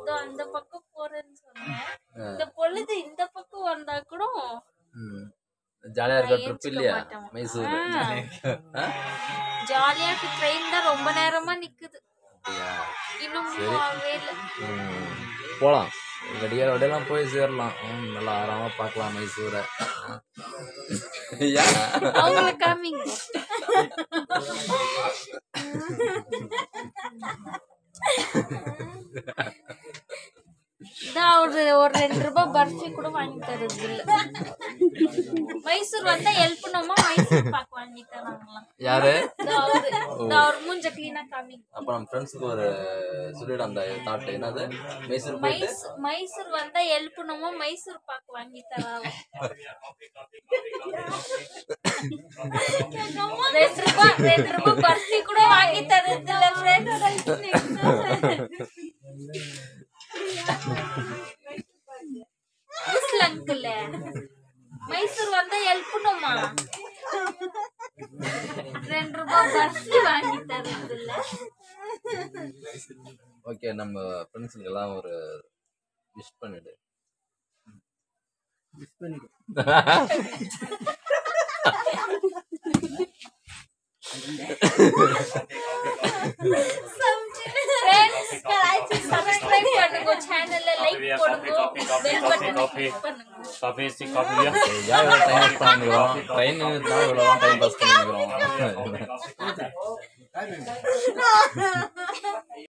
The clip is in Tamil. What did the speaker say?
இதோ அந்த பக்கம் போறேன்னு சொன்னேன் இந்த பொழுது இந்த பக்கம் வந்தா கூட ம் ஜாலியா இருக்க நான் ட்ரிப் ஏஞ்சிக்க இல்லையா மாட்டேன். மைசூர் ஆ. ஆ? ஜாலியா இருக்கு ட்ரெயின் தான் ரொம்ப நேரமா நிக்குது அப்படியா இன்னும் move ஆகவே இல்ல ம், போலாம் விடிய விடையெல்லாம் போய் சேரலாம் ம், நல்லா ஆறாம பார்க்கலாம் மைசூரை ஏன் அவங்கள காமிங்க இதான் ஒரு ஒரு ரெண்டு ரூபாய் பர்ஃபி கூட வாங்கி தருது இல்ல மைசூர் வந்தா ஹெல்ப் பண்ணோமா மைசூர் பாக்கு வாங்கி தராங்களாம் யாரு இதோ அவரு இதோ அவர் மூஞ்ச கிளீனா காமிங்க அப்ப நம்ம ஃப்ரெண்ட்ஸுக்கு ஒரு சொல்லிடு அந்த தாட் என்னது மைசூர் போயிட்டு மைசூர் மைசூர் வந்தா ஹெல்ப் பண்ணோமா மைசூர் பாக்கு வாங்கி தராங்க ரெண்டு ரூபாய் ரெண்டு ரூபாய் பர்ஃபி கூட வாங்கி தருது இல்ல ஃப்ரெண்ட்ஸ் அங்கிள் மைசூர் வந்தா ஹெல்ப் பண்ணுமா ரெண்டு ரூபாய் பர்ஃபி வாங்கி தருது இல்ல ஓகே நம்ம ஃப்ரெண்ட்ஸுக்கு எல்லாம் ஒரு விஷ் பண்ணிடு ஃப்ரெண்ட்ஸ் சப்ஸ்கிரைப் பண்ணுங்க சேனல்ல லைக் போடுங்க பெல் பட்டன் கிளிக் பண்ணுங்க कॉफी सी कॉफी लिया ஏன் டைம் பாஸ் பண்ணிக்கிறோம் ட்ரெயின் இவ்வளோ டைம் பாஸ் பண்ணிக்கிறோம்